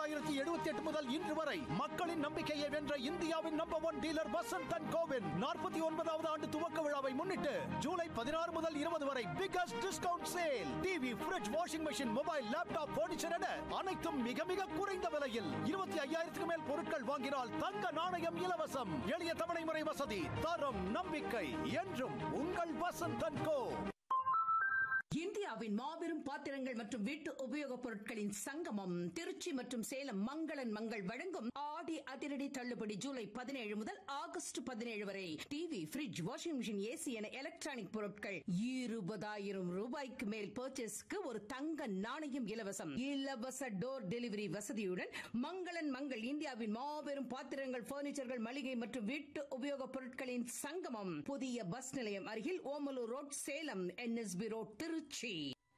தொள்ளாயிரத்தி எழுபத்தி எட்டு முதல் இன்று வரை மக்களின் நம்பிக்கையை வென்ற இந்தியாவின் number one dealer Vasanth and co நாற்பத்தி ஒன்பதாவது ஆண்டு துவக்க விழாவை முன்னிட்டு ஜூலை பதினாறு முதல் இருபது வரை biggest discount sale TV fridge washing machine mobile laptop furniture என அனைத்தும் மிக மிக குறைந்த விலையில் இருபத்தி ஐயாயிரத்துக்கு மேல் பொருட்கள் வாங்கினால் தங்க நாணயம் இலவசம் எளிய தவணை முறை வசதி தரம் நம்பிக்கை என்றும் உங்கள் வசந்த் அண்ட் கோ இந்தியாவின் மாபெரும் பாத்திரங்கள் மற்றும் வீட்டு உபயோகப் பொருட்களின் சங்கமம் திருச்சி மற்றும் சேலம் மங்களன் மங்கள் வழங்கும் ஆடி அதிரடி தள்ளுபடி ஜூலை பதினேழு முதல் ஆகஸ்ட் பதினேழு வரை TV fridge washing machine AC என எலக்ட்ரானிக் பொருட்கள் இருபதாயிரம் ரூபாய்க்கு மேல் பர்ச்சேஸ்க்கு ஒரு தங்க நாணயம் இலவசம் இலவச டோர் டெலிவரி வசதியுடன் மங்களன் மங்கள் இந்தியாவின் மாபெரும் பாத்திரங்கள் பர்னிச்சர்கள் மளிகை மற்றும் வீட்டு உபயோகப் பொருட்களின் சங்கமம் புதிய பஸ் நிலையம் அருகில் Omalur road Salem NSB road Trichy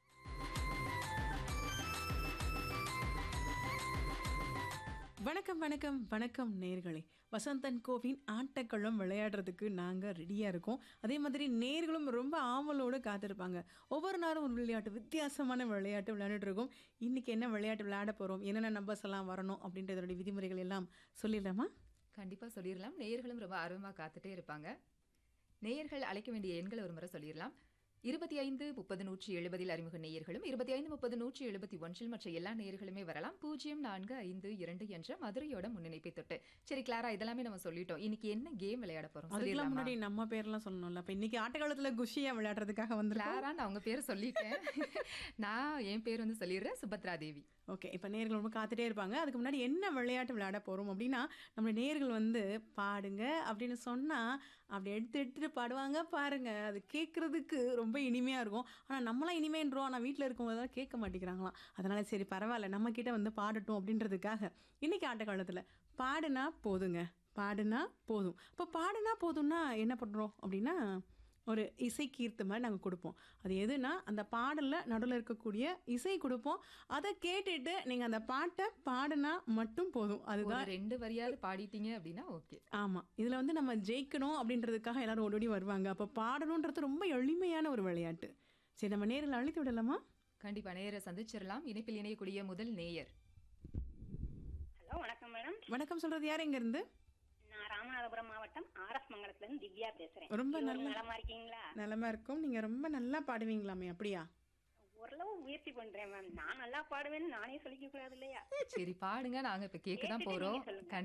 வணக்கம் வணக்கம் வணக்கம் நேர்களே வசந்தன் கோவின் ஆட்டக்களம் விளையாடுறதுக்கு நாங்கள் ரெடியாக இருக்கோம் அதே மாதிரி நேர்களும் ரொம்ப ஆவலோடு காத்திருப்பாங்க ஒவ்வொரு நாளும் ஒரு விளையாட்டு வித்தியாசமான விளையாட்டு விளையாண்டுட்டு இருக்கோம் இன்னைக்கு என்ன விளையாட்டு விளையாட போகிறோம் என்னென்ன நம்பர்ஸ் எல்லாம் வரணும் அப்படின்றதோட விதிமுறைகள் எல்லாம் சொல்லிடலாமா கண்டிப்பா சொல்லிடலாம் நேயர்களும் ரொம்ப ஆர்வமா காத்துட்டே இருப்பாங்க நேயர்கள் அழைக்க வேண்டிய எண்களை ஒரு முறை சொல்லிடலாம் இருபத்தி ஐந்து முப்பது நூற்றி எழுபதில் அறிமுக நேயர்களும் இருபத்தி ஐந்து முப்பது நூற்றி எழுபத்தி ஒன்றில் மற்ற எல்லா நேயர்களுமே வரலாம் பூஜ்ஜியம் நான்கு ஐந்து இரண்டு என்ற மதுரையோட முன்னிணைப்பை தொட்டு சரி கிளாரா இதெல்லாமே நம்ம சொல்லிட்டோம் இன்னைக்கு என்ன கேம் விளையாட போறோம் அதுக்கெல்லாம் சொல்லிடலாமா முன்னாடி நம்ம பேர்லாம் சொல்லணும்ல அப்போ இன்னைக்கு ஆட்டக்காலத்தில் குஷியாக விளையாடுறதுக்காக வந்திருக்கோம் கிளாரா நான் அவங்க பேரை சொல்லிட்டேன் நான் என் பேர் வந்து சொல்லிடுறேன் சுபத்ரா தேவி ஓகே இப்போ நேர்கள் ரொம்ப காத்துட்டே இருப்பாங்க அதுக்கு முன்னாடி என்ன விளையாட்டு விளையாட போகிறோம் அப்படின்னா நம்ம நேர்கள் வந்து பாடுங்க அப்படின்னு சொன்னால் அப்படி எடுத்து எடுத்துட்டு பாடுவாங்க பாருங்க அது கேட்குறதுக்கு ரொம்ப இனிமையாக இருக்கும் ஆனால் நம்மளாம் இனிமேன்றோம் ஆனால் வீட்டில் இருக்கவங்க தான் கேட்க மாட்டேங்கிறாங்களாம் அதனால சரி பரவாயில்ல நம்ம கிட்ட வந்து பாடட்டும் அப்படின்றதுக்காக இன்னைக்கு ஆட்ட காலத்தில் பாடுனா போதுங்க பாடுனா போதும் இப்போ பாடுனா போதும்னா என்ன பண்ணுறோம் அப்படின்னா ஒரு இசை கீர்த்து மாதிரி நாங்கள் கொடுப்போம் அது எதுனா அந்த பாடலில் நடுவில் இருக்கக்கூடிய இசை கொடுப்போம் அதை கேட்டுட்டு நீங்கள் அந்த பாட்டை பாடினா மட்டும் போதும் ஒரு அதுதான் ரெண்டு வரியாவது பாடிட்டீங்க அப்படின்னா ஓகே ஆமாம் இதில் வந்து நம்ம ஜெயிக்கணும் அப்படின்றதுக்காக எல்லாரும் ஓடோடி வருவாங்க அப்போ பாடணுன்றது ரொம்ப எளிமையான ஒரு விளையாட்டு சரி நம்ம நேரில் அழைத்து விடலாமா கண்டிப்பா நேயரை சந்திச்சிடலாம் இணைப்பில் இணையக்கூடிய முதல் நேயர் ஹலோ வணக்கம் மேடம் வணக்கம் சொல்கிறது யார் இங்கேருந்து நான் ராமநாதபுரம் மாவட்டம் ஆர்எஸ் மங்கலத்துல இருந்து திவ்யா பேசுறேன் ரொம்ப இருவரும் நல்ல- நலமா இருக்கீங்களா நலமா இருக்கும் நீங்கள் ரொம்ப நல்லா பாடுவீங்களாமே அப்படியா ஓரளவு முயற்சி பண்றேன் மேம் நான் நல்லா பாடுவேன்னு நானே சொல்லிக்க கூடாது இல்லையா சரி பாடுங்க நாங்க இப்ப கேட்க தான் கேட்டுட்டு போறோம் நீங்க சொல்லுங்க.